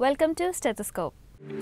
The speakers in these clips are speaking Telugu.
Welcome to Stethoscope.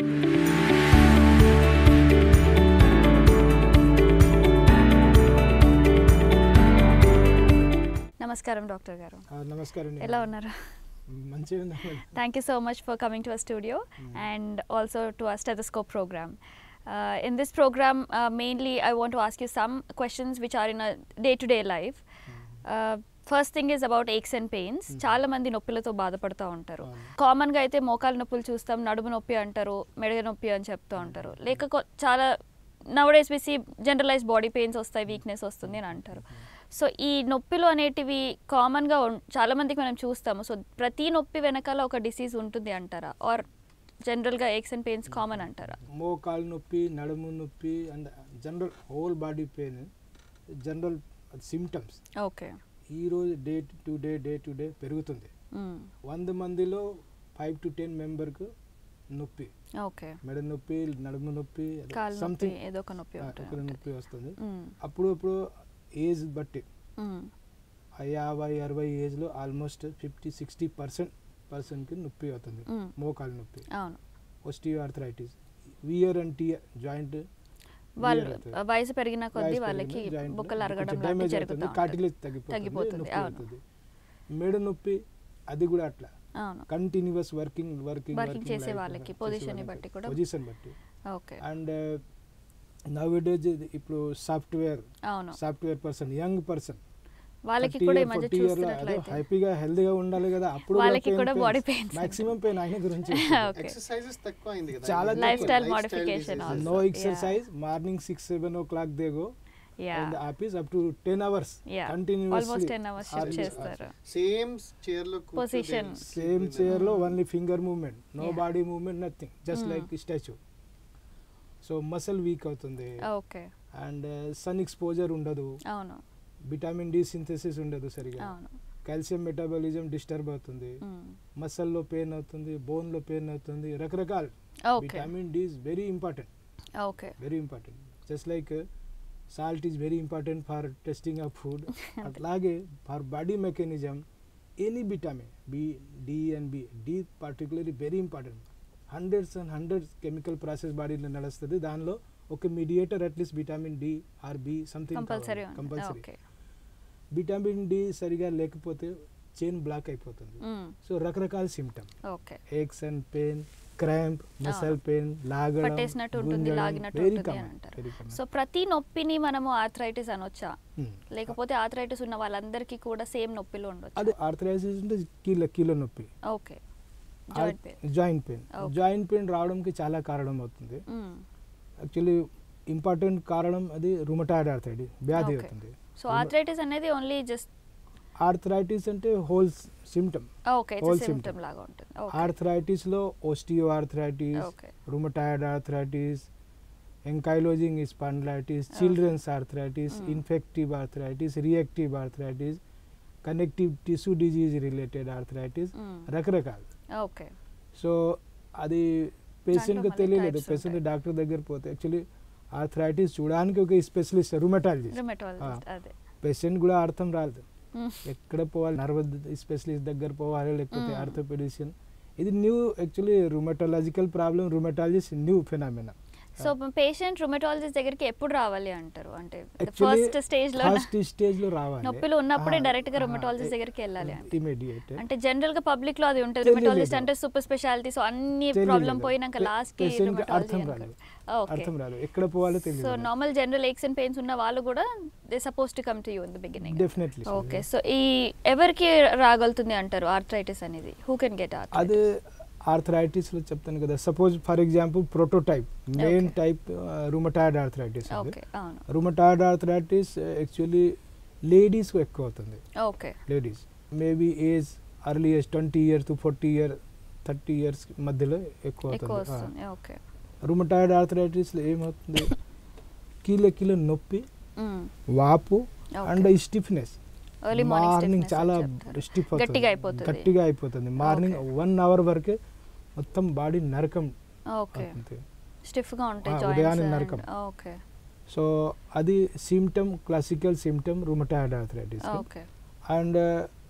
నమస్కారం డాక్టర్ గారు ఆ, నమస్కారం ఎలా ఉన్నారు మంచిగా ఉన్నా thank you so much for coming to a studio and also to a stethoscope program. Uh, in this program, uh, mainly I want to ask you some questions which are in a day-to-day life. Uh, first thing is about aches and pains చాలా మంది నొప్పులతో బాధపడుతూ ఉంటారు అవును. కామన్గా అయితే మోకాలు నొప్పులు చూస్తాం నడుము నొప్పి అంటారు మెడగ నొప్పి అని చెప్తూ ఉంటారు లేక కొ- చాలా నవడేస్ విసి జనరలైజ్ బాడీ పెయిన్స్ వస్తాయి వీక్నెస్ వస్తుంది అని అంటారు సో ఈ నొప్పిలు అనేటివి కామన్గా చాలా మందికి మనం చూస్తాము సో ప్రతి నొప్పి వెనకాల ఒక డిసీజ్ ఉంటుంది అంటారా ఆర్ జనరల్గా ఏక్స్ అండ్ పెయిన్స్ కామన్ అంటారా మోకాలు నొప్పి నడుము నొప్పి and general whole body pain general symptoms okay ఈ రోజు day to day day to day పెరుగుతుంది వంద మందిలో ఫైవ్ టు టెన్ మెంబర్కు నొప్పి ఓకే మెడ నొప్పి నడుము నొప్పి కాలు నొప్పి సంథింగ్ ఏదో ఒక నొప్పి ఉంటుంది నొప్పి వస్తుంది మ్మ్. అప్పుడు అప్పుడు ఏజ్ బట్టి మ్మ్. ఆ యాభై అరవై ఏజ్లో ఆల్మోస్ట్ ఫిఫ్టీ సిక్స్టీ పర్సెంట్ పర్సన్కి నొప్పి అవుతుంది మ్మ్. మోకాలు నొప్పి అవును osteoarthritis wear and tear joint వాళ్ళు వయసు పెరిగిన కొద్దీ వాళ్ళకి బొక్కలు అరగడం లాంటివి జరుగుతూ ఉంటుంది. కార్టిలేజ్ తగ్గిపోతుంది, తగ్గిపోతుంది అవును. అవుతుంది మెడ నొప్పి అది కూడా అట్లా అవును కంటిన్యూస్ వర్కింగ్ వర్కింగ్ Working చేసే వాళ్ళకి, position ని బట్టి కూడా. పొజిషన్ బట్టి ఓకే అండ్ నవ్ డేజ్ ఇప్పుడు సాఫ్ట్వేర్ అవును సాఫ్ట్వేర్ పర్సన్ యంగ్ పర్సన్ వాళ్ళకి కూడా ఈ మధ్య చూస్తున్నట్లయితే హ్యాపీగా హెల్దీగా ఉండాలి కదా అప్పుడు వాళ్ళకి కూడా body pains మాక్సిమం పెయిన్ ఆయన గురించి ఓకే ఎక్సర్సైజెస్ తక్కువ అయింది కదా చాలా life style Lifestyle modification diseases. No exercise morning six seven o'clock they go yeah and office up to ten hours yeah almost ten hours shift చేస్తారు సేమ్ చైర్ లో కూర్చొని Position. సేమ్ చైర్ లో only finger movement no Yeah. Body movement nothing just Mm. Like statue so muscle weak అవుతుంది ఓకే అండ్ సన్ ఎక్స్పోజర్ ఉండదు అవును విటమిన్ డి సింథసిస్ ఉండదు సరిగా అవును కాల్షియం మెటాబాలిజం డిస్టర్బ్ అవుతుంది మసల్లో పెయిన్ అవుతుంది బోన్ లో పెయిన్ అవుతుంది రకరకాల okay vitamin D is very important okay very important just like salt is very important for tasting of food అట్లాగే for body mechanism any vitamin B D and B D particularly very important hundreds and hundreds chemical process బాడీలో నడుస్తుంది దానిలో ఒక mediator at least vitamin D or B something compulsory compulsory okay vitamin D సరిగా లేకపోతే చైన్ బ్లాక్ అయిపోతుంది సో రకరకాల symptom okay aches and pain cramp muscle pain లాగడం పట్టేసినట్టు ఉంటుంది లాగినట్టు వెరీ ఉంటుంది అని కామన్ అంటారు వెరీ కామన్ సో ప్రతి నొప్పిని మనము ఆర్థరైటిస్ అనొచ్చా లేకపోతే ఆర్థరైటిస్ ఉన్న వాళ్ళందరికీ కూడా సేమ్ నొప్పిలు ఉండొచ్చు అది ఆర్థరైటిస్ అంటే కీళ్ళ కీళ్ళ నొప్పి okay joint pain joint pain Okay. Joint pain రావడానికి చాలా కారణం అవుతుంది యాక్చువల్లీ ఇంపార్టెంట్ కారణం అది రుమటాయిడ్ ఆర్థరైటిస్ వ్యాధి Okay. అవుతుంది సో ఆర్థరైటిస్ అనేది ఓన్లీ జస్ట్ ఆర్థరైటిస్ అంటే whole symptom okay Whole it's symptom. Symptom లాగా ఉంటుంది ఓకే ఆర్థరైటిస్ లో osteo arthritis okay rheumatoid arthritis ఎంకైలోజింగ్ spondylitis children's arthritis Mm. Infective arthritis reactive arthritis connective tissue disease related arthritis రకరకాలు ఓకే సో అది పేషెంట్కి మళ్ళీ తెలియలేదు types పేషెంట్ ఉంటాయి. డాక్టర్ దగ్గర పోతే యాక్చువల్లీ ఆర్థరైటిస్ చూడడానికి ఒక స్పెషలిస్ట్ రుమటాలజిస్ట్ రుమటాలజిస్ట్ అదే పేషెంట్ కూడా అర్థం రాలేదు Mm. ఎక్కడ పోవాలి నర్వస్ స్పెషలిస్ట్ దగ్గర పోవాలి లేకపోతే Mm. ఆర్థోపెడిషియన్ ఇది new actually rheumatological problem rheumatologist new phenomena so patient rheumatologist దగ్గరికి ఎప్పుడు రావాలి అంటారు అంటే Actually, ఫస్ట్ స్టేజ్ లో ఫస్ట్ స్టేజ్ లో రావాలి నొప్పిలు ఉన్నప్పుడే డైరెక్ట్ గా రుమటాలజిస్ట్ దగ్గరికి వెళ్ళాలి అంటే ఇమీడియట్ అంటే జనరల్ గా పబ్లిక్ లో అది ఉంటుంది తెలియలేదు. రుమటాలజిస్ట్ అంటే సూపర్ స్పెషాలిటీ సో అన్ని ప్రాబ్లం పోయినాక లాస్ట్ కి పేషెంట్ rheumatology అర్థం అనుకోండి. రాలేదు ఓకే అర్థం రాలేదు ఎక్కడ పోవాలో సో తెలియదు normal general aches and pains ఉన్న వాళ్ళు కూడా they suppose to come to you in the beginning definitely okay so ఈ ఎవరికి రాగలుగుతుంది అంటారు ఆర్థరైటిస్ అనేది హూ కెన్ గెట్ అదే ఆర్థరైటిస్ లో చెప్తాను కదా suppose for example prototype main Okay. Type rheumatoid arthritis okay అవును రుమటాయిడ్ ఆర్థరైటిస్ యాక్చువల్లీ లేడీస్ ఎక్కువ అవుతుంది okay ladies maybe age early age twenty year to forty year thirty years మధ్యలో ఎక్కువ ఎక్కువ అవుతుంది వస్తుంది ఓకే రుమటాయిడ్ ఆర్థరైటిస్లో ఏమవుతుంది కీళ్ళ కీళ్ళ నొప్పి వాపు and stiffness early morning morning చాలా చెప్తారు స్టిఫ్ గట్టిగా అయిపోతుంది. గట్టిగా అయిపోతుంది మార్నింగ్ Okay. వన్ అవర్ వరకే మొత్తం బాడీ నరకం ఓకే అవుతుంది స్టిఫ్ గా ఉంటాయి ఆ, ఉదయాన్నే జాయింట్స్ నరకం. ఓకే సో అది symptom classical symptom rheumatoid arthritis okay and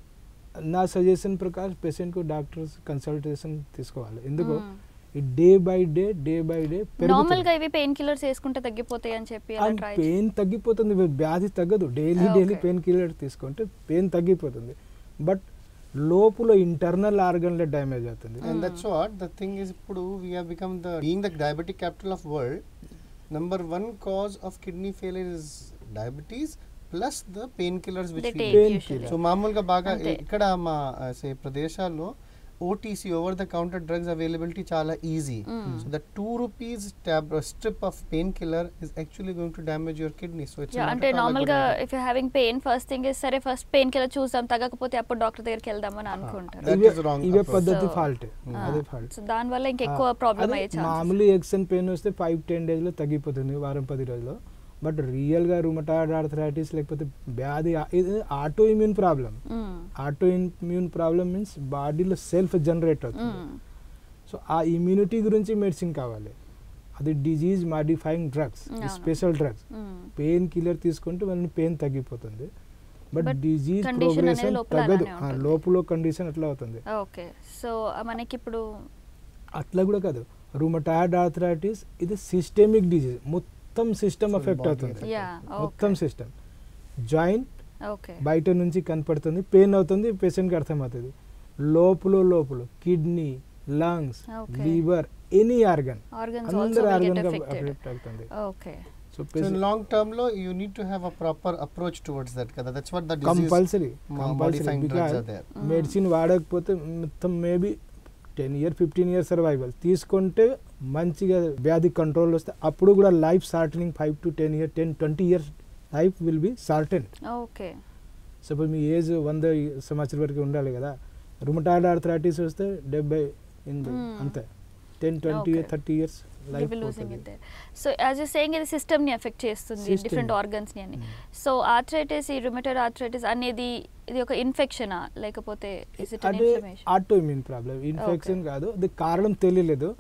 నా సజెషన్ ప్రకారం పేషెంట్కు డాక్టర్స్ కన్సల్టేషన్ తీసుకోవాలి ఎందుకు మ్మ్. ఈ day by day day by day normal గా ఇవి పెయిన్ కిల్లర్స్ వేసుకుంటే తగ్గిపోతాయి అని చెప్పి అలా ట్రై పెయిన్ తగ్గిపోతుంది ఇవి వ్యాధి తగ్గదు daily Ah, daily okay. Painkiller తీసుకుంటే పెయిన్ తగ్గిపోతుంది బట్ లోపల ఇంటర్నల్ ఆర్గన్లే డ్యామేజ్ అవుతుంది And that's what the thing is ఇప్పుడు we have become the being the diabetic capital of world number one cause of kidney failure is diabetes plus the painkillers which They we take take. Pain usually. killer. So మామూలుగా బాగా అంతే. ఇక్కడ మా సే ప్రదేశాల్లో OTC over the counter drugs availability చాలా easy Mm. So the two rupees tab strip of painkiller is actually going to damage your kidney so it's Yeah, అంటే నార్మల్ గా if you having pain first thing is సరే ఫస్ట్ పెయిన్ కిల్లర్ చూద్దాం తగ్గకపోతే అప్పుడు డాక్టర్ దగ్గరికి వెళ్దామని అనుకుంటారు That ఇవే is wrong ఇవే approach. పద్ధతి So, ఫాల్ట్ ఆ, అదే ఫాల్ట్ సో దాని వల్ల ఇంకెక్కువ ప్రాబ్లం అయ్యే ఛాన్సెస్ మామూలు ఎక్సన్ పెయిన్ వస్తే ఫైవ్ టెన్ డేస్లో తగ్గిపోతుంది వారం పది రోజుల్లో బట్ రియల్గా రుమటాయిడ్ ఆర్థరైటిస్ లేకపోతే వ్యాధి ఇది autoimmune problem autoimmune problem means బాడీలో సెల్ఫ్ జనరేట్ అవుతుంది సో ఆ ఇమ్యూనిటీ గురించి మెడిసిన్ కావాలి అది డిజీజ్ మాడిఫైయింగ్ డ్రగ్స్ అవును. స్పెషల్ డ్రగ్స్ పెయిన్ కిల్లర్ తీసుకుంటే వాళ్ళని పెయిన్ తగ్గిపోతుంది బట్ But డిజీజ్ condition అనేది ప్రోగ్రెషన్ లోపల తగ్గదు అలానే ఆ, ఉంటుంది. లోపల కండిషన్ అట్లా అవుతుంది ఓకే సో మనకి ఇప్పుడు అట్లా కూడా కాదు రుమటాయిడ్ ఆర్థరైటిస్ ఇది సిస్టమిక్ డిజీజ్ మొత్తం సిస్టమ్ So, ఎఫెక్ట్ body అవుతుంది affect. యా మొత్తం సిస్టమ్ జాయింట్ ఓకే బయట నుంచి కనపడుతుంది పెయిన్ అవుతుంది పేషెంట్కి అర్థమవుతుంది లోపల లోపల kidney lungs Okay. Liver any organ organs also అందరు will organ get affected effect అవుతుంది okay so so in long term లో you need to have a proper approach towards that కదా that's what the compulsory modifying drugs compulsory are there. Medicine వాడకపోతే మొత్తం maybe ten year fifteen year survival తీసుకుంటే మంచిగా వ్యాధి కంట్రోల్ వస్తే అప్పుడు కూడా life shortening five to ten year ten twenty years life will be shorten okay suppose మీ ఏజ్ వంద సంవత్సరం వరకు ఉండాలి కదా రుమటాయిడ్ ఆర్థరైటిస్ వస్తే డెబ్బై ఎనభై Hmm. అంతే ten twenty Okay. Thirty years life losing it so as you saying ఇది సిస్టమ్ ని ఎఫెక్ట్ చేస్తుంది System. డిఫరెంట్ ఆర్గన్స్ ని అని సో ఆర్థరైటిస్ ఈ రుమటైడ్ ఆర్థరైటిస్ అనేది ఇది ఒక ఇన్ఫెక్షనా లేకపోతే ఇస్ ఇట్ అదే inflammation autoimmune problem infection కాదు అది కారణం తెలియలేదు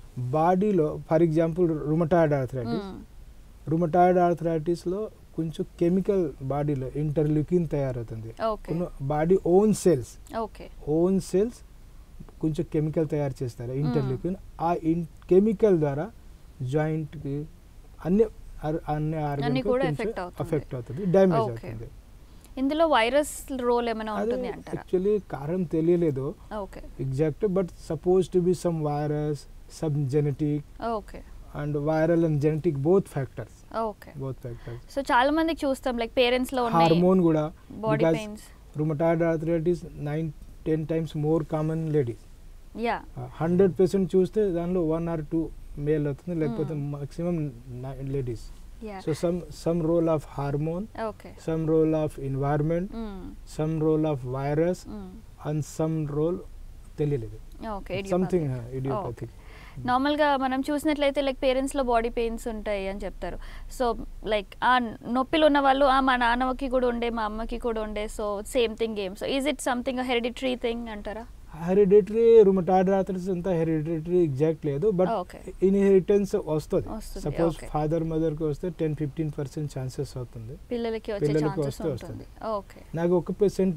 బాడీలో for example rheumatoid arthritis rheumatoid ఆర్థరైటిస్లో కొంచెం కెమికల్ బాడీలో ఇంటర్ల్యూకిన్ తయారవుతుంది okay body own cells okay own cells కొంచెం కెమికల్ తయారు చేస్తారు ఇంటర్ల్యూకిన్ ఆ ఇన్ కెమికల్ ద్వారా జాయింట్కి అన్ని అర్- అన్ని ఆర్గన్ కూడా affect అవుతుంది. ఎఫెక్ట్ అవుతుంది డ్యామేజ్ Okay. అవుతుంది ఇందులో వైరస్ రోల్ ఏమైనా అదే ఉంటుంది అంటారా యాక్చువల్లీ కారణం తెలియలేదు okay exact but suppose to be some virus some genetic okay and viral and genetic both factors okay both factors so చాలా మందికి చూస్తాం లైక్ పేరెంట్స్ లో ఉన్నాయి హార్మోన్ కూడా body because pains rheumatoid arthritis nine ten times more common ladies yeah hundred percent చూస్తే దానిలో వన్ ఆర్ టూ మేల్ అవుతుంది లేకపోతే Hmm. Maximum ladies yeah so some some role of hormone okay some role of environment some role of virus and some role తెలియలేదు ఓకే సంథింగ్ ఇడియోపతిక్ నార్మల్గా మనం చూసినట్లయితే లైక్ పేరెంట్స్లో బాడీ పెయిన్స్ ఉంటాయి అని చెప్తారు సో లైక్ ఆ నొప్పిలు ఉన్న వాళ్ళు ఆ మా నాన్నకి కూడా ఉండే మా అమ్మకి కూడా ఉండే సో సేమ్ థింగ్ ఏం so is it something hereditary thing అంటారా హెరిడిటరీ రుమటాయిడ్ ఆర్థరైటిస్ అంతా హెరిడిటరీ ఎగ్జాక్ట్ లేదు బట్ ఓకే ఇన్హెరిటెన్స్ వస్తుంది వస్తుంది, సపోజ్ okay. ఫాదర్ మదర్ కి వస్తే టెన్ ఫిఫ్టీన్ పర్సెంట్ ఛాన్సెస్ అవుతుంది పిల్లలకి వచ్చే పిల్లలకి ఛాన్సెస్ వస్తే ఉంటుంది ఓకే నాకు ఒక పర్సెంట్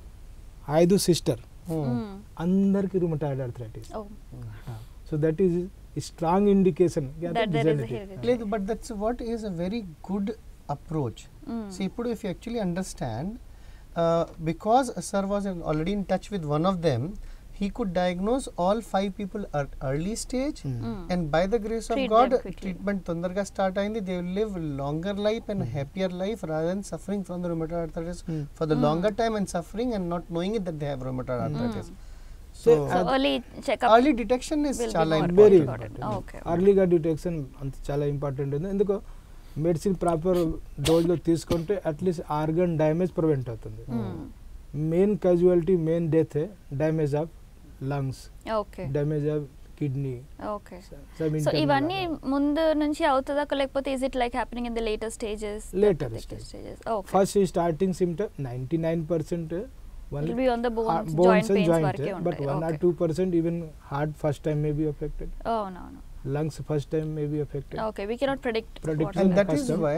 ఐదు సిస్టర్ అందరికి rheumatoid arthritis so that is strong indication That there is a heredity. లేదు but that's what is a very good approach so ఇప్పుడు if you actually understand because sir was already in touch with one of them he could diagnose all five people at early stage and by the grace of Treat God them quickly. Treatment తొందరగా స్టార్ట్ అయింది they will live longer life and happier life rather than suffering from the rheumatoid arthritis Hmm. for the Hmm. longer time and suffering and not knowing it that they have rheumatoid arthritis. So, So, so early checkup early detection is will be చాలా more important. Very important. Important Okay. అర్లీగా డిటెక్షన్ అంత చాలా ఇంపార్టెంట్ ఉంది ఎందుకు మెడిసిన్ ప్రాపర్ డోజ్లో తీసుకుంటే అట్లీస్ట్ ఆర్గన్ డ్యామేజ్ ప్రివెంట్ అవుతుంది main casualty main death damage of lungs okay damage of kidney okay so ఇవన్నీ ముందు నుంచి అవుతుందా లేకపోతే is it like happening in the latest stages Later stage. Stages okay first starting symptom ninety nine percent Will be on the bones, joint bones and pains joint వరకే బట్ ఉంటాయి. One or Okay. Two percent even heart first time may be affected అవునవును lungs first time may be affected okay we cannot predict Predict And that First is time. why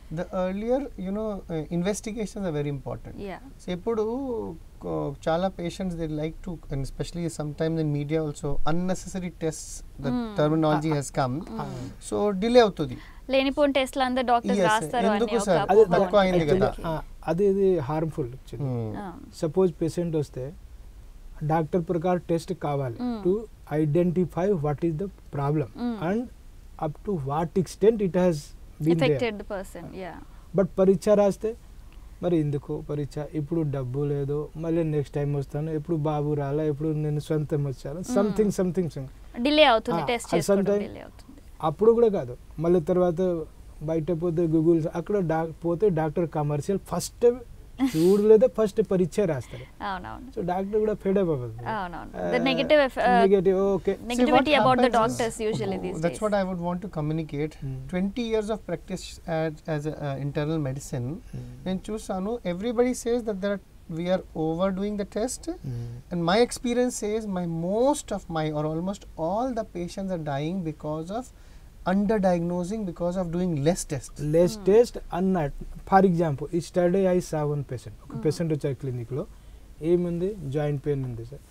the earlier you know uh, investigations are very important yeah so ఇప్పుడు కో- చాలా patients they like to and especially sometimes in media also unnecessary test the Hmm. Terminology he's come so delay అవుతుంది లేనిపోయిన టెస్ట్లు అందరు డాక్టర్స్ Yes, రాస్తారు అని ఎందుకు ఒక sir? అది అపోహ తక్కువ అయింది ఉంటుంది. కదా. ఆ, అది ఇది హార్మ్ఫుల్ ఆ, సపోజ్ పేషెంట్ వస్తే డాక్టర్ ప్రకారం టెస్ట్ కావాలి Mm. To identify what is the problem Mm. And up to what extent it has been affected person yeah but పరీక్ష రాస్తే మరి ఎందుకు పరీక్ష ఇప్పుడు డబ్బు లేదు మళ్ళీ నెక్స్ట్ టైం వస్తాను ఎప్పుడు బాబు రాలా ఎప్పుడు నేను సొంతం వచ్చాను సంథింగ్ సంథింగ్ డిలే అవుతుంది ఆ, టెస్ట్ అది చేసుకోవడం sometime- డిలే అవుతుంది అప్పుడు కూడా కాదు మళ్ళీ తర్వాత బయట పోతే గూగుల్ అక్కడ డా పోతే డాక్టర్ కమర్షియల్ ఫస్ట్ చూడలేదే ఫస్ట్ పరీక్ష రాస్తారు అవునవును సో డాక్టర్ కూడా ఫెడ్ అప్ అవ్వదు అవునవును the negative eff- uh, negative okay negativity what about the happens is- doctors usually these that's days what I would want to communicate. Hmm. 20 years of practice as, as a, uh, internal medicine. నేను చూసాను everybody says that there we are overdoing the test and my experience says my most of my or almost all the patients are dying because of underdiagnosing because of doing less tests less test అన్నట్ ఫర్ ఎగ్జాంపుల్ ఈ study I saw one patient ఒక పేషెంట్ వచ్చారు క్లినిక్లో ఏముంది జాయింట్ పెయిన్ ఉంది సార్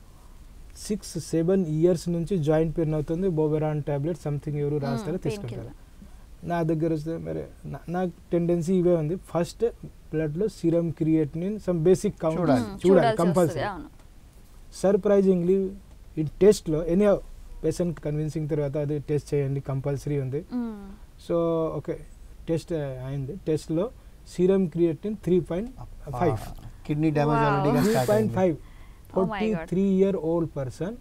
సిక్స్ సెవెన్ ఇయర్స్ నుంచి జాయింట్ పెయిన్ అవుతుంది బోబెరాన్ టాబ్లెట్ సంథింగ్ ఎవరు రాస్తారో pain తీసుకుంటారు killer. నా దగ్గర వస్తే మరి నా- నాకు టెండెన్సీ ఇవే ఉంది ఫస్ట్ బ్లడ్లో serum creatinine some basic count చూడాలి. Hmm, చూడాలి చూడాల్సి వస్తుంది కంపల్సరీ అవును సర్ప్రైజింగ్లీ ఈ టెస్ట్లో ఎనీ పేషెంట్ కన్విన్సింగ్ తర్వాత అది టెస్ట్ చేయండి కంపల్సరీ ఉంది Hmm. సో ఓకే టెస్ట్ అయింది టెస్ట్లో serum creatine three point five kidney damage Wow. Already three point five Oh my forty God. Three year old person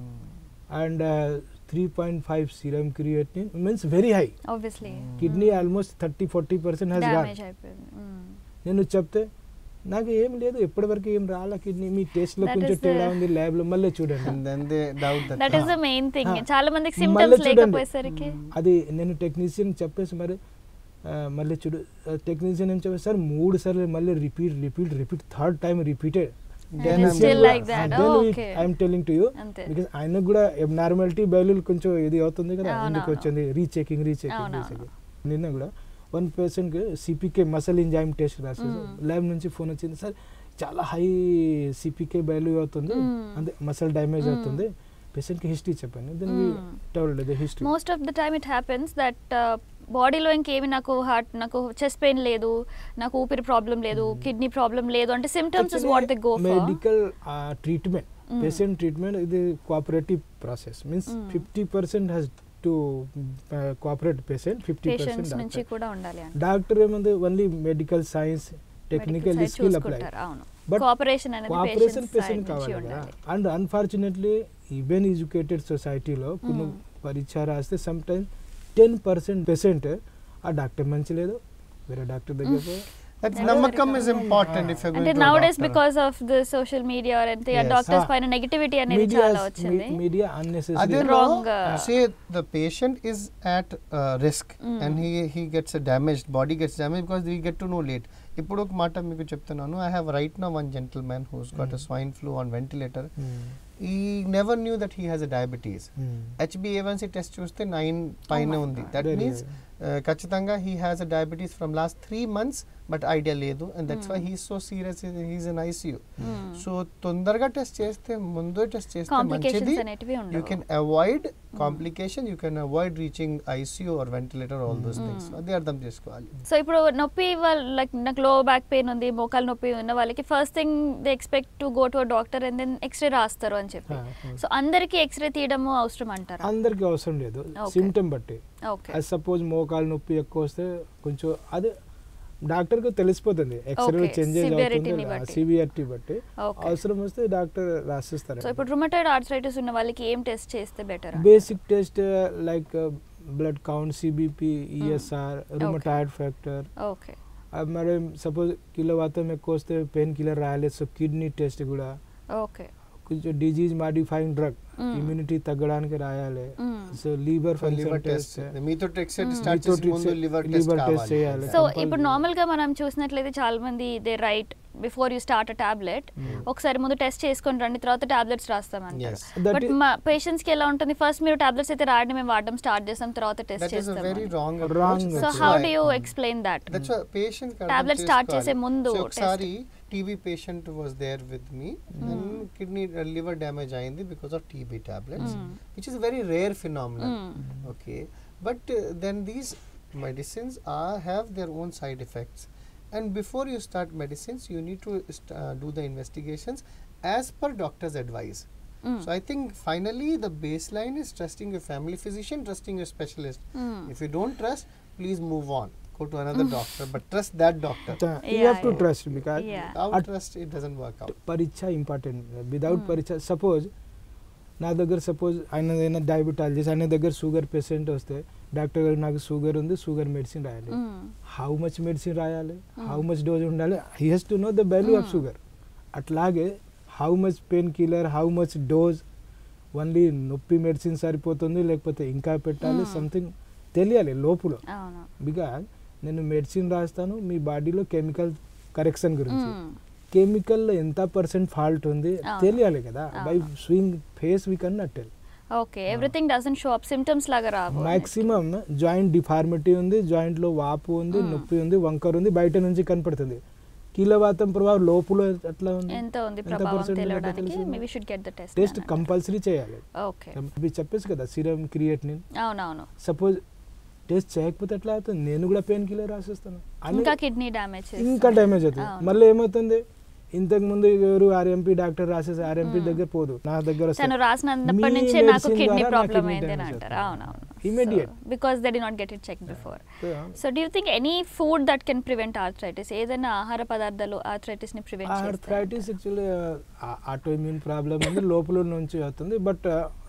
and three point five serum creatine means very high obviously kidney almost thirty forty percent has gone damage అయిపోయింది Hmm. నేను చెప్తే నాకు ఏం లేదు ఎప్పటివరకు ఏం రాలా కిడ్నీ మీ టెస్ట్లో That కొంచెం is తేడా the- ఉంది ల్యాబ్లో మళ్ళీ చూడండి and then they doubt that that is the main thing Ah. చాలా మందికి మళ్ళీ సిమ్టమ్స్ చూడండి. లేకపోయేసరికి అది నేను టెక్నీషియన్ చెప్పేసి మరి ఆ, మళ్ళీ చూడు టెక్నీషియన్ ఏం చెప్పేసి సార్ మూడు సార్లు మళ్ళీ repeat repeat repeat third time repeated Then And I'm- still like that. Oh, okay. I'm telling to you అంతే బికాస్ ఆయనకు కూడా నార్మాలిటీ బయలు కొంచెం ఇది అవుతుంది కదా అవును, ఎందుకు అవును. వచ్చింది రీచెకింగ్ రీచెకింగ్ అవును, రీచెకింగ్ నిన్న కూడా వన్ పర్సన్కి సిపికే మసల్ ఇంజైమ్ టెస్ట్ రాసేది Mm. ల్యాబ్ నుంచి ఫోన్ వచ్చింది సార్ చాలా హై సిపికే వాల్యూ అవుతుంది Mm. అంటే మసల్ డ్యామేజ్ Mm. అవుతుంది పేషెంట్కి హిస్టరీ చెప్పండి then Mm. Told the history most of the time it happens that బాడీలో ఇంకేమి నాకు హార్ట్ నాకు చెస్ట్ పెయిన్ లేదు నాకు ఊపిరి ప్రాబ్లం లేదు కిడ్నీ ప్రాబ్లం లేదు అంటే symptoms is what they go for medical treatment Mm. Patient treatment ఇది cooperative process means Mm. Fifty percent has to cooperate patient fifty patients నుంచి పర్సెంట్ కూడా ఉండాలి అని డాక్టర్ ఏముంది only medical science technical Medical side skill apply చూసుకుంటారు, అవును But కోఆపరేషన్ అనేది కోఆపరేషన్ పేషెంట్ పేషెంట్ కావాలి కదా అండ్ అన్ఫార్చునేట్లీ ఈవెన్ ఎడ్యుకేటెడ్ సొసైటీలో కొన్ని Mm. పరీక్ష రాస్తే sometimes ten percent patient ఆ డాక్టర్ మంచి లేదు వేరే డాక్టర్ దగ్గర పోయి That's Very namakam very is common. important if you're going అంటే to a nowadays doctor. Because of the social media అంటే Yes. Doctors Ah. పైన నెగటివిటీ అనేది మీడియా చాలా వచ్చింది మీడియా అదే unnecessary Wrong, no, uh, say the patient is at uh, risk Mm. and he he gets a damaged body gets damaged because we get to know late ఇప్పుడు ఒక మాట మీకు చెప్తున్నాను I have right no one gentleman who's got Mm. Swine flu on ventilator he never knew that he has a diabetes హెచ్బిఏవన్సీ టెస్ట్ చూస్తే నైన్ పైన my ఉంది God. దట్ మీన్స్ ఖచ్చితంగా he has a diabetes from last three months but idea లేదు and that's why Mm. He so serious he's in ICU Mm. So తొందరగా టెస్ట్ చేస్తే ముందు టెస్ట్ చేస్తే మంచిది కాంప్లికేషన్స్ అనేటివి you ఉండవు can avoid complication you can avoid reaching icu or ventilator all those Mm. things అది అర్థం చేసుకోవాలి సో ఇప్పుడు నొప్పి వాళ్ళ లైక్ నాకు లో బ్యాక్ పెయిన్ ఉంది మోకాలు నొప్పి ఉన్న వాళ్ళకి first thing they expect to go to a doctor and then X ray రాస్తారు అని చెప్పి సో అందరికి ఎక్స్రే తీయడము అవసరం అంటారా అందరికి అవసరం లేదు Okay. సిమ్టమ్ బట్టి ఓకే అది సపోజ్ మోకాలు నొప్పి ఎక్కువ వస్తే కొంచెం అది డాక్టర్కి తెలిసిపోతుంది ఎక్స్రే Okay. చేంజెస్ Severity ని అవుతుంది బట్టి. సివియరిటీ బట్టి ఓకే అవసరం వస్తే డాక్టర్ రాసిస్తారు సో ఇప్పుడు రుమటైడ్ ఆర్థరైటిస్ ఉన్న వాళ్ళకి ఏం టెస్ట్ చేస్తే better basic test like blood count CBP ESR rheumatoid factor okay మరి సపోజ్ కిలో వాతం ఎక్కువ వస్తే పెయిన్ కిల్లర్ రాయాలి సో కిడ్నీ టెస్ట్ కూడా ఓకే కొంచెం disease modifying drug Mm. Immunity తగ్గడానికి రాయాలి Mm. So liver liver function test test మీతో టెక్స్ట్ Mm. స్టార్ట్ చేసే ముందు లివర్ టెస్ట్ liver test కావాలి చేయాలి. So Compulsory. ఇప్పుడు నార్మల్ గా మనం చూసినట్లయితే చాలా మంది they right before you start a tablet ఒకసారి ముందు టెస్ట్ చేసుకొని రండి తర్వాత టాబ్లెట్స్ రాస్తామంటారు Yes. That బట్ i- మా పేషెంట్స్ కి ఎలా ఉంటుంది ఫస్ట్ మీరు టాబ్లెట్స్ అయితే రాయడం మేము వాడడం స్టార్ట్ చేస్తాం తర్వాత test That is a very చేస్తాం wrong Wrong approach. So That's how why- do you explain that that's patient Tablet start చేసే ముందు test. ఒకసారి TB patient was there with me and kidney liver damage అయింది because of TB tablets Mm. Which is very rare phenomenal Mm. Okay but then these medicines are have their own side effects and before you start medicines you need to do the investigations as per doctor's advice So I think finally the baseline is trusting your family physician, trusting your specialist. If you don't trust, please move on. Go to another doctor, but trust that doctor. you Yeah, have to yeah. trust because Yeah. Without At- trust, it doesn't work out. పరీక్ష ఇంపార్టెంట్ వితౌట్ Hmm. పరీక్ష సపోజ్ నా దగ్గర సపోజ్ ఆయన ఏదైనా డయాబెటాలజిస్ట్ ఆయన దగ్గర షుగర్ పేషెంట్ వస్తే డాక్టర్ గారు నాకు షుగర్ ఉంది షుగర్ మెడిసిన్ రాయాలి హౌ మచ్ మెడిసిన్ రాయాలి హౌ మచ్ డోస్ ఉండాలి he has to know the value of Hmm. Sugar అట్లాగే how much pain killer how much dose only నొప్పి మెడిసిన్ సరిపోతుంది లేకపోతే ఇంకా పెట్టాలి Hmm. సంథింగ్ తెలియాలి లోపల అవును బికాజ్ నేను మెడిసిన్ రాస్తాను మీ బాడీలో కెమికల్ కరెక్షన్ గురించి Mm. కెమికల్ లో ఎంత పర్సెంట్ ఫాల్ట్ ఉంది అవును. తెలియాలి కదా బై అవును. Swing phase we cannot tell okay everything doesn't show up symptoms లాగా రావు మాక్సిమం జాయింట్ డిఫార్మిటీ ఉంది జాయింట్ లో వాపు ఉంది Hmm. నొప్పి ఉంది వంకర ఉంది బయట నుంచి కనపడుతుంది కీలవాతం ప్రభావం లోపల ఎట్లా ఉంది ఎంత ఉంది ఎంత ప్రభావం percent ఉందో తెలియడానికి తెలుసు. Maybe should get the test test compulsory చేయాలి ఓకే అవి చెప్పేసి కదా సిరమ్ క్రియేటినిన్ అవునవును సపోజ్ టెస్ట్ చేయకపోతే ఎట్లా అవుతుంది నేను కూడా పెయిన్ కిల్లర్ రాసిస్తాను అని ఇంకా కిడ్నీ డ్యామేజ్ ఇంకా డ్యామేజ్ అవుతుంది అవును. మళ్ళీ ఏమవుతుంది ఇంతకు ముందు ఎవరు ఆర్ఎంపీ డాక్టర్ రాసేసి ఆర్ఎంపీ Hmm. దగ్గర పోదు నా దగ్గర వస్తే తను రాసినప్పటి మీ నుంచే నాకు medicine కిడ్నీ ద్వారా నా ప్రాబ్లమ్ kidney అయింది అని damage అంటారు అవుతుంది. అవునవును Immediate. Because they did not get it check before Yeah. So do think any food that can prevent arthritis ఏదైనా ఆహార పదార్థాలు ఆర్థరైటిస్ ని prevent arthritis actually auto immune problem ఉంది లోపల నుంచి అవుతుంది but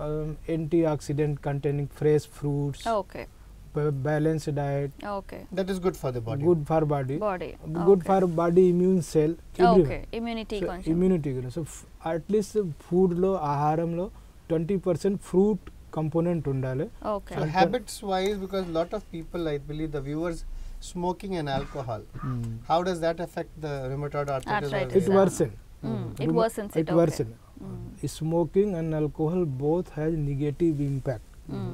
anti oxidant containing fresh fruits okay balance diet okay That is good for the body. Good for body body good for body immune cell okay immunity కొంచెం ఇమ్యూనిటీ సో అట్లీస్ట్ ఫుడ్లో ఆహారంలో ట్వంటీ పర్సెంట్ ఫ్రూట్ కంపోనెంట్ ఉండాలి okay So habits wise, because a lot of people, I believe the viewers, smoking and alcohol. How does that affect the rheumatoid arthritis? or Arthritis, it ah. worsen Mm, it worsens it, it okay. worsen Mm. smoking and alcohol both has negative impact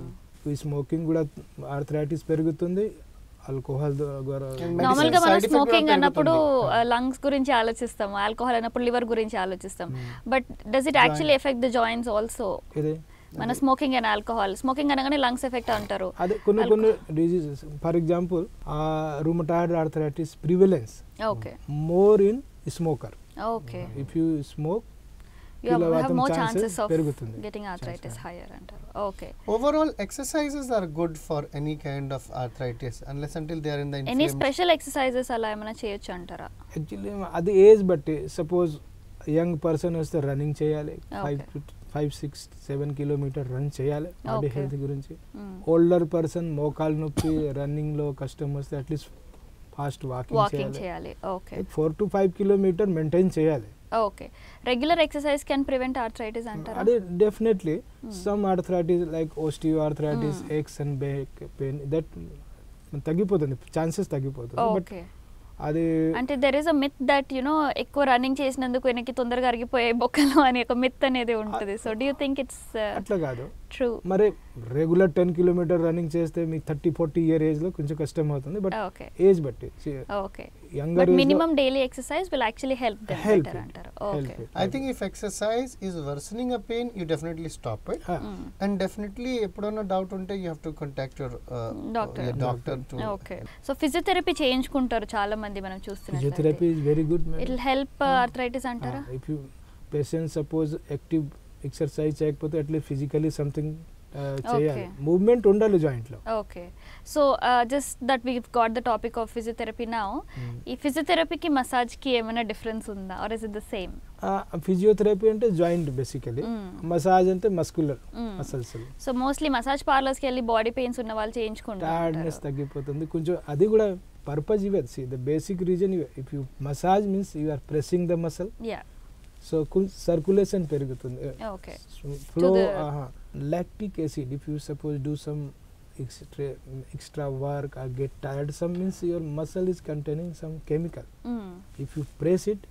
ఈ స్మోకింగ్ కూడా ఆర్థరైటిస్ పెరుగుతుంది ఆల్కహాల్ ద్వారా And నార్మల్ medicine గా మనం side effect స్మోకింగ్ కూడా అన్నప్పుడు పెరుగుతుంది. లంగ్స్ గురించి ఆలోచిస్తాం ఆల్కహాల్ అన్నప్పుడు లివర్ గురించి ఆలోచిస్తాం Mm. But does it actually Joint. Effect the joints also ఇదే మన స్మోకింగ్ అండ్ ఆల్కహాల్ స్మోకింగ్ అనగానే లంగ్స్ ఎఫెక్ట్ అంటారు అదే కొన్ని కొన్ని diseases for example rheumatoid arthritis prevalence okay more in smoker okay if you smoke you have కీలవాతం మోర్ chances ఛాన్సెస్ ఆఫ్ పెరుగుతుంది. Getting Chances. ఆర్థరైటిస్ హైయర్ అంటారు okay Overall, exercises are good for any kind of arthritis, unless until they are in the any inflamed. Special exercises అలా ఏమైనా చేయొచ్చు అంటారా యాక్చువల్లీ అది ఏజ్ బట్టి సపోజ్ యంగ్ పర్సన్ వస్తే రన్నింగ్ చేయాలి five Okay. Five six seven kilometre run చేయాలి బాడీ Okay. హెల్త్ గురించి Mm. ఓల్డర్ పర్సన్ మోకాలు నొప్పి రన్నింగ్ లో కష్టం వస్తే అట్లీస్ట్ ఫాస్ట్ వాకింగ్ వాకింగ్ చేయాలి చేయాలి okay four to five kilometre maintain చేయాలి okay regular exercise can prevent arthritis అంటారా అదే definitely Hmm. Some arthritis like osteo arthritis Hmm. ఎక్స్ అండ్ బ్యాక్ పెయిన్ దట్ తగ్గిపోతుంది ఛాన్సెస్ తగ్గిపోతుంది బట్ ఓకే అది అంటే there is a myth that you know ఎక్కువ రన్నింగ్ చేసినందుకు వెనక్కి తొందరగా అరిగిపోయే బొక్కలు అని ఒక మిత్ అనేది ఉంటుంది so do you think it's అట్లా కాదు ట్రూ మరి రెగ్యులర్ టెన్ కిలోమీటర్ రన్నింగ్ చేస్తే మీకు థర్టీ ఫార్టీ ఇయర్ ఏజ్ లో కొంచెం కష్టం అవుతుంది బట్ ఓకే ఏజ్ బట్టి okay younger but minimum daily exercise will actually help them Help better it. అంటారు Help okay it. I think if exercise is worsening a pain, you definitely stop it. And definitely, ఎప్పుడైనా డౌట్ ఉంటే you have to contact your uh, Doctor. your doctor to. Okay so physiotherapy చేయించుకుంటారు చాలా మంది మనం ఫిజియోథెరపీ చూస్తున్నట్లయితే is very good it help arthritis అంటారా if you patient suppose active exercise చేయకపోతే అట్లీస్ట్ ఫిజికలీ సంథింగ్ చేయాలి Okay. మూవ్మెంట్ ఉండాలి జాయింట్ లో okay so just that we got the topic of physiotherapy now ఈ ఫిజియోథెరపీకి మసాజ్కి ఏమైనా డిఫరెన్స్ ఉందా or is it the same physiotherapy అంటే జాయింట్ బేసికలీ Mm. మసాజ్ అంటే muscular Mm. Muscles so mostly massage పార్లర్స్కి వెళ్ళి బాడీ పెయిన్స్ ఉన్న వాళ్ళు టైర్డ్నెస్ చేయించుకుంటారు తగ్గిపోతుంది కొంచెం అది కూడా పర్పస్ ఇవే సి ద బేసిక్ రీజన్ ఇవే if you massage means you are pressing the muscle yeah so circulation పెరుగుతుంది okay flow the- lactic acid if you suppose do some extra extra work or get tired some means your muscle is containing some chemical if you press it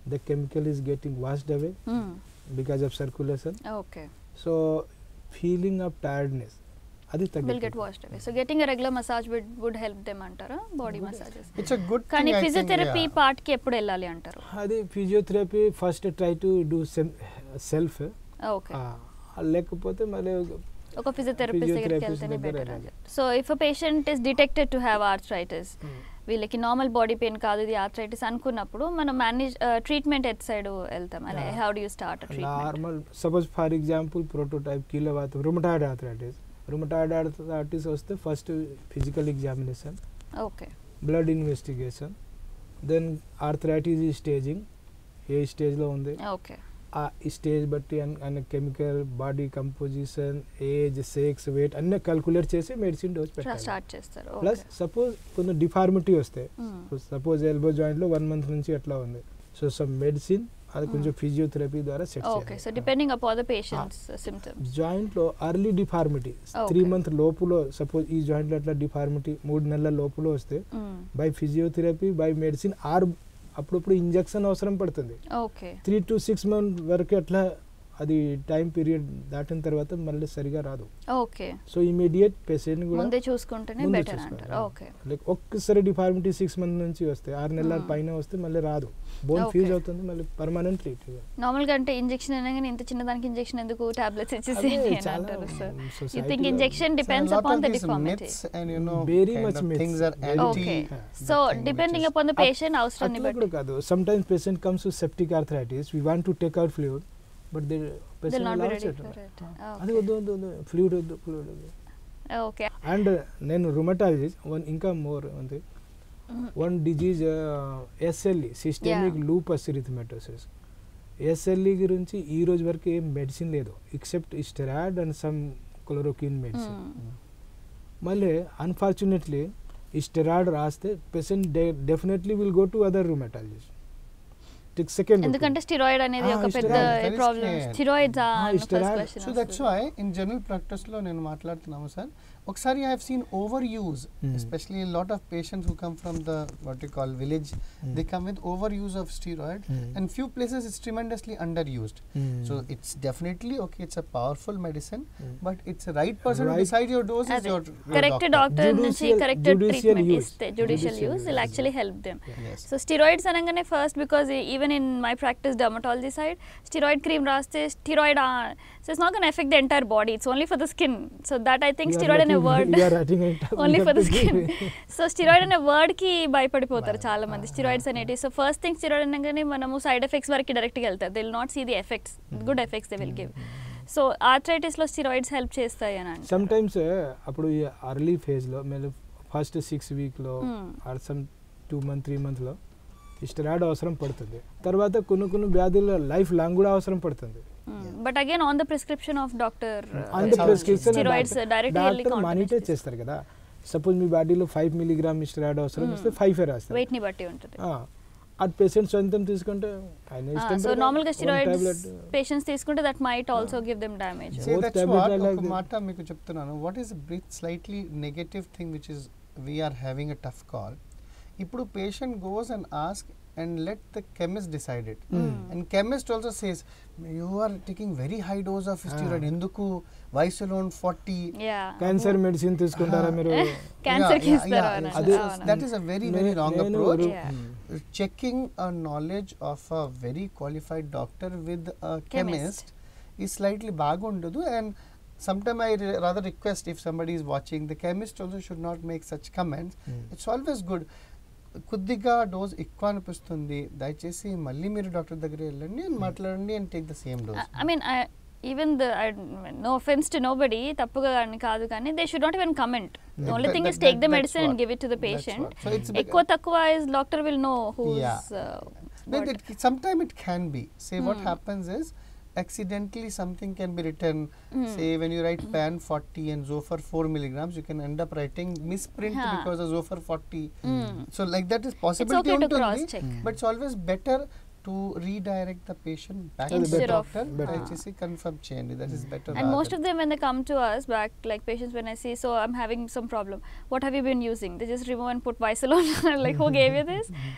the chemical is getting washed away because of circulation. Okay So feeling of tiredness. అది విల్ గెట్ తగ్గిపోతుంది. Washed away so getting a regular massage would would help them అంటారా body Would- massages it's a good కానీ ఫిజియోథెరపీ పార్ట్ కి ఎప్పుడు వెళ్ళాలి అంటారు అది physiotherapy first try to do self okay లేకపోతే మళ్ళీ ఒక ఫిజియోథెరపిస్ట్ దగ్గరికి Physiotherapist వెళ్తేనే దగ్గర బెటర్ వెళ్ళాలి. So if a patient is detected to have arthritis వీళ్ళకి నార్మల్ బాడీ పెయిన్ కాదు ఇది ఆర్థరైటిస్ అనుకున్నప్పుడు మనం మేనేజ్ ట్రీట్మెంట్ ఎట్ సైడ్ వెళ్తాం అనే Yeah. How do you start treatment normal suppose for example prototype కీలో రుమటాయిడ్ ఆర్థరైటిస్ రుమటాయిడ్ ఆర్థరైటిస్ వస్తే first physical examination okay blood investigation then arthritis staging ఏ స్టేజ్లో ఉంది ఓకే ఆ స్టేజ్ బట్టి అన్న chemical body composition age sex weight అన్నీ క్యాల్కులేట్ చేసి మెడిసిన్ డోస్ పెట్టాలి స్టార్ట్ చేస్తారు ప్లస్ సపోజ్ కొంచెం డిఫార్మిటీ వస్తే సపోజ్ ఎల్బో జాయింట్లో వన్ మంత్ నుంచి ఎట్లా ఉంది సో సమ్ మెడిసిన్ అది కొంచెం ఫిజియోథెరపీ ద్వారా set okay so depending upon the patient's symptoms జాయింట్లో early deformity three Okay. Month లోపులో సపోజ్ ఈ జాయింట్లో అట్లా డిఫార్మిటీ మూడు నెలల లోపులో వస్తే by physiotherapy by medicine or అప్పుడప్పుడు ఇంజెక్షన్ అవసరం పడుతుంది okay three to six month వరకు అట్లా అది టైం పీరియడ్ దాటిన తర్వాత మళ్ళీ సరిగా రాదు ఓకే సో ఇమీడియట్ పేషెంట్ కూడా ముందే చూసుకుంటేనే ముందే బెటర్ చూసుకోవాలి. అంటారు ఓకే లైక్ ఒక్కసారి డిఫార్మిటీ సిక్స్ మంత్ నుంచి వస్తే ఆరు నెలల Hmm. పైన వస్తే మళ్ళీ రాదు బోన్ Okay. ఫ్యూజ్ అవుతుంది మళ్ళీ పర్మనెంట్ ట్రీట్ నార్మల్ గా అంటే ఇంజెక్షన్ అయినా కానీ ఇంత చిన్నదానికి ఇంజెక్షన్ ఎందుకు టాబ్లెట్స్ ఇచ్చేసి అదే అని చాలా అంటారు సార్ యూ society థింక్ లో injection depends upon the deformity and you know Very kind much of myths. things are Very- anti okay Yeah, so that thing which depending is- upon the patient అవసరాన్ని అట్లా కూడా బట్టి కాదు some times patient comes to septic arthritis we want to take out fluid but they deal patient not be allows ready it for it అది వద్దు వద్దు వద్దు ఫ్లూయిడ్ వద్దు ఫ్లూయిడ్ వద్దు ఓకే అండ్ నేను రుమటాలజిస్ట్ వన్ ఇంకా మోర్ ఉంది one disease SLE systemic Yeah. Lupus erythematosus SLE గురించి ఈ రోజు వరకు ఏం మెడిసిన్ లేదు except steroid and some chloroquine medicine మళ్ళీ అన్ఫార్చునేట్లీ ఈ స్టెరాయిడ్ రాస్తే patient definitely will go to other rheumatologist second ఎందుకంటే స్టిరాయిడ్ అనేది Ah, ఒక పెద్ద steroid, very problem scared. Steroids Ah, first steroid. Question so that's why in general ప్రాక్టీస్లో నేను మాట్లాడుతున్నాము సార్ ఒకసారి I have seen over use Hmm. Especially lot of patients who come from the what you call village they come with over use of steroid and few places it's tremendously under used so it's definitely okay it's a powerful medicine but it's right person Right. Decide your dose is your correct doctor నుంచి Judicial- correct judicial treatment use. ఇస్తే judicial Judicial use use. Will actually help them Yes. So steroids అనగానే first because even in my practice dermatology side steroid cream రాస్తే steroid so it's not gonna effect the entire body it's only for the skin so that I think steroid అనే word only for the skin so steroid అనే వర్డ్ కి భయపడిపోతారు చాలా మంది స్టిరాయిడ్స్ అనేటివి సో ఫస్ట్ థింగ్ స్టిరాయిడ్ అనగానే మనము సైడ్ ఎఫెక్ట్స్ వరకు డైరెక్ట్గా వెళ్తారు they will not see the effects good effects they will give so arthritis లో స్టిరాయిడ్స్ హెల్ప్ చేస్తాయి అని అంటే సమ్ టైమ్స్ అప్పుడు ఈ అర్లీ ఫేజ్లో మేము ఫస్ట్ సిక్స్ వీక్లో Hmm. Or some two month three మంత్లో స్టెరాయిడ్ అవసరం పడుతుంది తర్వాత కొన్ని కొన్ని వ్యాధుల్లో లైఫ్ లాంగ్ కూడా అవసరం పడుతుంది but again on the prescription of doctor on That's the how it is. Prescription steroids directly doctor monitor చేస్తారు కదా సపోజ్ మీ బాడీలో ఫైవ్ మిలీగ్రామ్ స్టెరాయిడ్ అవసరం వస్తే ఫైవ్ ఫైవ్ రాస్తారు వెయిట్ ని బట్టి ఉంటుంది ఆ, అది పేషెంట్ సొంతం తీసుకుంటే ఆయన ఇష్టం సో నార్మల్ గా ప్రకారం one స్టిరాయిడ్స్ tablet, పేషెంట్స్ తీసుకుంటే that might also give them damage say Both that's tablets what are like ఒక that. మాట మీకు చెప్తున్నాను what is breath slightly negative thing which is we are having a tough call ఇప్పుడు patient goes and ask and let the chemist decide it and chemist also says you are taking very high dose of steroid ఎందుకు వయసులో ఫార్టీ యా క్యాన్సర్ మెడిసిన్ తీసుకుంటారా మీరు క్యాన్సర్ కి ఇస్తారు అని అదే- అవును. That is a very very నే- రాంగ్ నేను అప్రోచ్ రు- Yeah. checking a knowledge of a very qualified doctor with a Chemist. chemist is slightly బాగుండదు and sometime I re- rather request if somebody is watching the chemist also should not make such comments Hmm. it's always good కొద్దిగా డోస్ ఎక్కువ అనిపిస్తుంది దయచేసి మళ్ళీ మీరు డాక్టర్ దగ్గర వెళ్ళండి and మాట్లాడండి and take the same dose I mean even the no offence to nobody తప్పుగా అని కాదు కానీ they should not even comment Yeah, only that- thing is that- take the that's medicine and what- give it to the that's patient what. So it's bec- ఎక్కువ తక్కువ is doctor will know whose Then it, sometime it can be. Say what Hmm. happens is accidentally something can be written. Hmm. Say when you write pan 40 and Zofar 4 milligrams, you can end up writing misprint Huh. because of Zofar 40. Hmm. So like that is possibility okay to ఉంటుంది, cross-check. but it's always better to redirect the patient back to the Instead of- doctor. Better. దయచేసి కన్ఫర్మ్ చేయండి that is better And most of them, when they come to us back, like patients, when I see, so I'm having some problem. What have you been using? They just remove and put Visalon. like, who gave you this?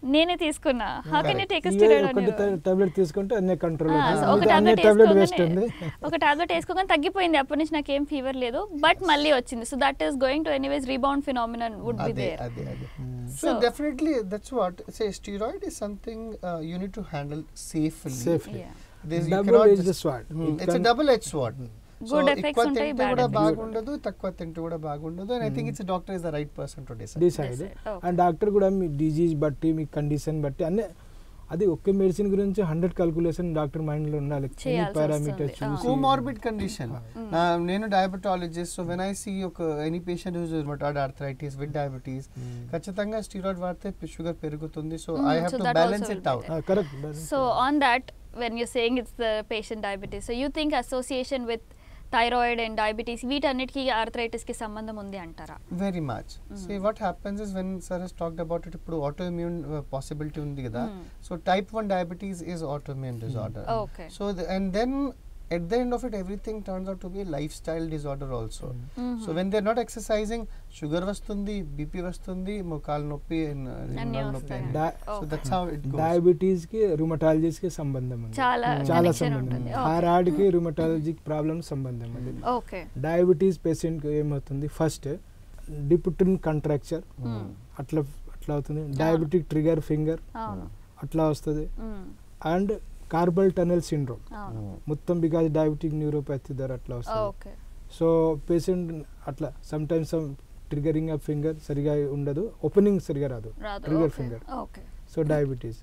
నేనే తీసుకున్నా how can you Correct. Take ఇవే స్టీరాయిడ్ ఒకటి టాబ్లెట్ తీసుకుంటే అన్ని కంట్రోల్ ఒక అన్ని టాబ్లెట్ టాబ్లెట్ వేస్ట్ ఉంది ఒక టాబ్లెట్ వేసుకోగానే తగ్గిపోయింది అప్పటి నుంచి నాకు ఏం ఫీవర్ లేదు బట్ మళ్ళీ వచ్చింది so that is going to anyways rebound phenomenon would be అదే దేర్ అదే అదే So- so definitely that's what say steroid is something you need to handle safely safely There's- you Double cannot edged just- sword. Hmm, It it's a can- double edged sword. So, Good effects ఎక్కువ ఉంటాయి, తింటే bad కూడా effects బాగుండదు తక్కువ తింటే కూడా బాగుండదు and I think it's doctor is the right person to decide decide Decide, okay. And doctor కూడా మీ డిజీజ్ బట్టి మీ కండిషన్ బట్టి అన్నీ అది ఒకే మెడిసిన్ గురించి హండ్రెడ్ క్యాల్కులేషన్ డాక్టర్ మైండ్ లో ఉండాలి చేయాల్సి పారామీటర్ వస్తుంది. చూసి కోమార్బిడ్ కండిషన్ నా నేను diabetologist so when I see ఒక any patient who's rheumatoid arthritis with diabetes ఖచ్చితంగా స్టీరాయిడ్ వాడితే షుగర్ పెరుగుతుంది so Mm, I have so to that balance also it will out be correct So on that, when you're saying it's the patient diabetes, so you think association with thyroid and diabetes వీటన్నిటికీ ఆర్థరైటిస్ కి సంబంధం ఉంది అంటారా very much see what happens is when sir he's talked about it ఇప్పుడు ఆటో ఇమ్యూన్ పాసిబిలిటీ ఉంది కదా Mm. So type one diabetes is autoimmune disorder Okay. So and then at the end of it everything turns out to be a lifestyle disorder also so when they're not exercising sugar వస్తుంది బీపీ వస్తుంది మోకాలు నొప్పి and, uh, అన్నీ నడుము నొప్పి వస్తాయి. అన్నీ. Da- so Okay. that's how it goes diabetes కి రుమటాలజీస్ కి సంబంధం ఉంది చాలా చాలా connection సంబంధం ఉంటుంది. ఉంది Okay. థైరాయిడ్ కి రుమటాలజీ ప్రాబ్లమ్ సంబంధం ఉంది ఓకే డయాబెటీస్ పేషెంట్ కి ఏమవుతుంది ఫస్ట్ డిపుటిన్ కంట్రాక్చర్ Hmm. అట్లా అట్లా అవుతుంది డయాబెటిక్ ట్రిగర్ ఫింగర్ అవును అట్లా వస్తుంది Mm. And carpal tunnel syndrome అవును మొత్తం బికాజ్ డయాబెటిక్ న్యూరోపతి ద్వారా అట్లా వస్తుంది ఓకే సో పేషెంట్ అట్లా sometimes some triggering of finger సరిగా ఉండదు ఓపెనింగ్ సరిగా రాదు రాదు trigger okay finger okay so diabetes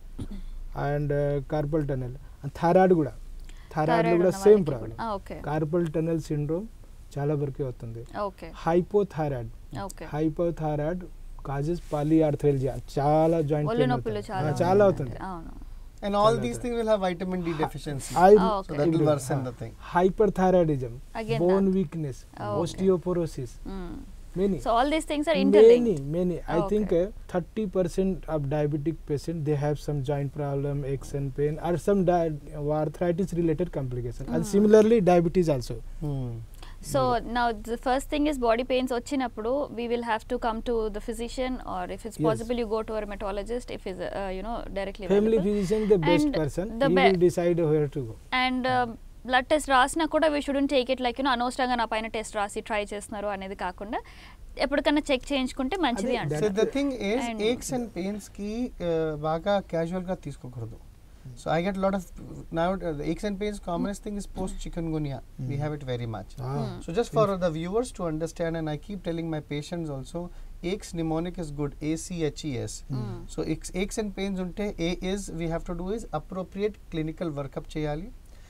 and carpal tunnel thyroid కూడా థైరాయిడ్ కూడా same problem okay carpal tunnel syndrome చాలా వరకు అవుతుంది okay hypothyroid okay hypothyroid causes polyarthralgia చాలా జాయింట్ ఒళ్ళు నొప్పులు చాలా చాలా అవుతుంది. అవుతుంది అవును and all these things will have vitamin D deficiency Ah, so okay. that will worsen the thing hyperthyroidism Again bone that. Weakness Ah, okay. osteoporosis many so all these things are many interlinked many i Okay. think uh, 30% of diabetic patient they have some joint problem aches and pain or some di- arthritis related complication and Mm. similarly diabetes also Hmm. So now the first thing is body pains వచ్చినప్పుడు we will have to come to the physician or if it's Yes. Possible you go to our rheumatologist if is you know directly family physician the best And person the he be- will decide where to go and blood test రాసినా కూడా we shouldn't take it like you know అనవసరంగా నా పైన టెస్ట్ రాసి ట్రై చేస్తున్నారు అనేది కాకుండా ఎప్పటికన్నా చెక్ చేయించుకుంటే మంచిది అదే, so అంటారు the thing is And- aches and pains కి uh, బాగా casual గా తీసుకోకూడదు so I get lot of now aches and pains commonest thing is post chikungunya we have it very much Ah. Hmm. So just for the viewers to understand, and I keep telling my patients also, aches mnemonic is good. A C H E S. Mm. So aches, aches and pains unte A is we have to do is appropriate clinical workup cheyali.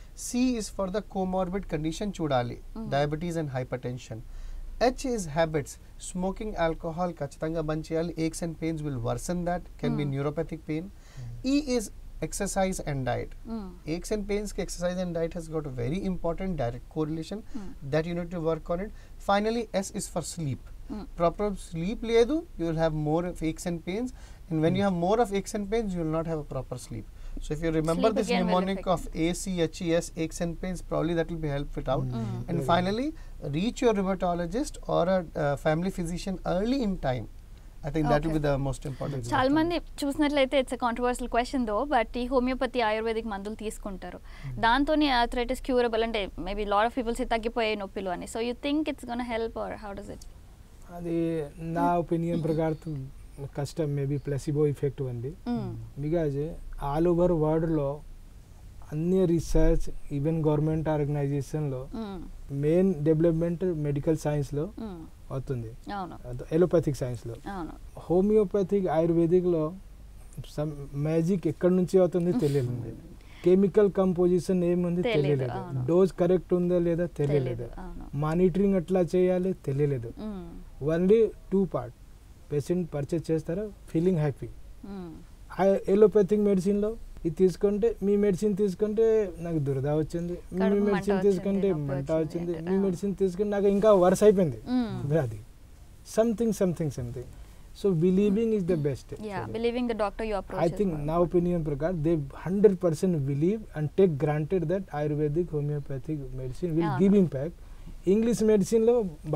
C is for the comorbid condition chudali, Mm. diabetes and hypertension. H is habits. Smoking alcohol kachitanga ban cheyali. Aches and pains will worsen that. Can be Mm. neuropathic pain. E is exercise and diet. aches and pains ki exercise and diet has got a very important direct correlation that you need to work on it finally s is for sleep proper sleep ledu you will have more of aches and pains and when you have more of aches and pains you will not have a proper sleep so if you remember Sleep this again will mnemonic affect of a c h e s aches and pains probably that will be help it out Mm. and Very finally reach your rheumatologist or a uh, family physician early in time i think that will be Okay. the most important thing. చాలా మంది చూసినట్లయితే it's controversial question though but ఈ హోమియోపతి ఆయుర్వేదిక్ మందులు తీసుకుంటారు దాంతో ఆర్థరైటిస్ క్యూరబుల్ అంటే మేబీ లాట్ ఆఫ్ పీపుల్స్ తగ్గిపోయే నొప్పిలు అని so you think it's gonna help or how does it అది నా ఒపీనియన్ ప్రకారం కష్టం మేబీ ప్లసిబో ఇఫెక్ట్ ఉంది బికాజ్ ఆల్ ఓవర్ వరల్డ్లో అన్ని రీసెర్చ్ ఈవెన్ గవర్నమెంట్ ఆర్గనైజేషన్లో మెయిన్ డెవలప్మెంట్ మెడికల్ సైన్స్లో అవుతుంది అవును ఎలోపతిక్ సైన్స్లో అవును హోమియోపతిక్ ఆయుర్వేదిక్లో సమ్ మ్యాజిక్ ఎక్కడి నుంచి అవుతుంది తెలియదు కెమికల్ కంపోజిషన్ ఏముంది తెలీదు, తెలియలేదు అవును. డోస్ కరెక్ట్ ఉందా లేదా తెలియలేదు తెలీదు అవును మానిటరింగ్ ఎట్లా చేయాలి తెలియలేదు Mm. Only two part patient purchase చేస్తారా ఫీలింగ్ హ్యాపీ Mm. ఎలోపతిక్ మెడిసిన్లో ఇది తీసుకుంటే మీ మెడిసిన్ తీసుకుంటే నాకు దురద వచ్చింది మీ కడుపు మంట మెడిసిన్ వచ్చింది, తీసుకుంటే నొప్పి మంట వచ్చింది వచ్చింది అంటే, మీ ఆ. మెడిసిన్ తీసుకుంటే నాకు ఇంకా వర్స్ అయిపోయింది Mm. వ్యాధి something something something so believing is the best Yeah, believing the doctor you approach. I is think, one. నా opinion ప్రకారం they 100% believe and take granted that Ayurvedic homeopathic medicine will Yeah. give impact. English మెడిసిన్లో భయం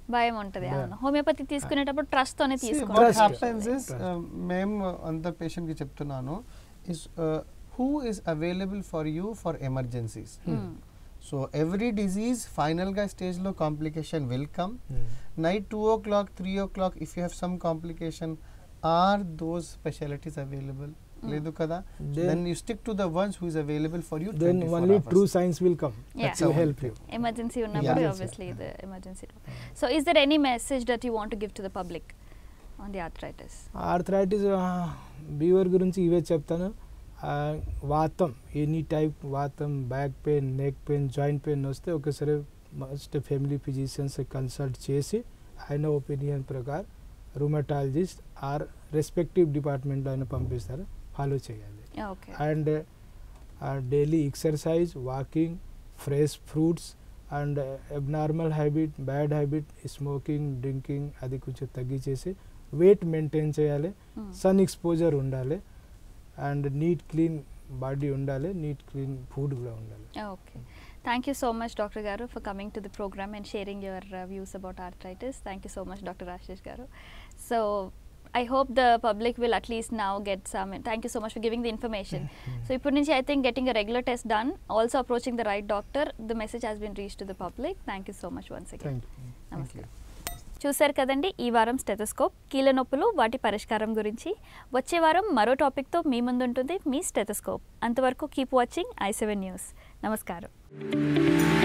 భయం ఉంటుంది భయం. అవును హోమియోపతి తీసుకునేటప్పుడు ట్రస్ట్ తోనే See, తీసుకోవాలి what Trust. happens is Trust. uh, మేము అంత పేషెంట్కి చెప్తున్నాను is who is available for you for emergencies so every disease ఫైనల్గా స్టేజ్లో complication will come night two o'clock three o'clock if you have some complication or those specialities available లేదు కదా Then- then you stick to the ones who is available for you then only true science will come Yeah. to help you emergency ఉన్నప్పుడు Yeah. ఆబ్వియస్లీ ఇది emergency so is there any message that you want give to the public on the arthritis arthritis బీవర్ గురించి ఇవే చెప్తాను ఆ, వాతం ఎనీ టైప్ వాతం back pain neck pain joint pain వస్తే ఒకసారి మస్ట్ ఫ్యామిలీ ఫిజిషియన్స్ కన్సల్ట్ చేసి ఆయన ఒపీనియన్ ప్రకారం రూమటాలజిస్ట్ ఆర్ రెస్పెక్టివ్ డిపార్ట్మెంట్లో ఆయన పంపిస్తారు ఫాలో చేయాలి okay and daily exercise walking fresh fruits and abnormal habit bad habit smoking drinking అది కొంచెం తగ్గించేసి వెయిట్ మెయింటైన్ చేయాలి సన్ ఎక్స్పోజర్ ఉండాలి అండ్ నీట్ క్లీన్ బాడీ ఉండాలి నీట్ క్లీన్ ఫుడ్ కూడా ఉండాలి okay thank you so much doctor గారు for coming to the programme and sharing your views about arthritis thank you so much doctor Ashish గారు so I hope the public will at least now get some thank you so much for giving the information so ఇప్పటి నుంచి I think getting a regular test done also approaching the right doctor the message has been reach to the public thank you so much once again thank you నమస్కారం చూశారు కదండి ఈ వారం స్టెథోస్కోప్ కీళ్ళ నొప్పులు వాటి పరిష్కారం గురించి వచ్చే వారం మరో టాపిక్తో మీ ముందుంటుంది మీ స్టెథోస్కోప్ అంతవరకు keep watching I seven news నమస్కారం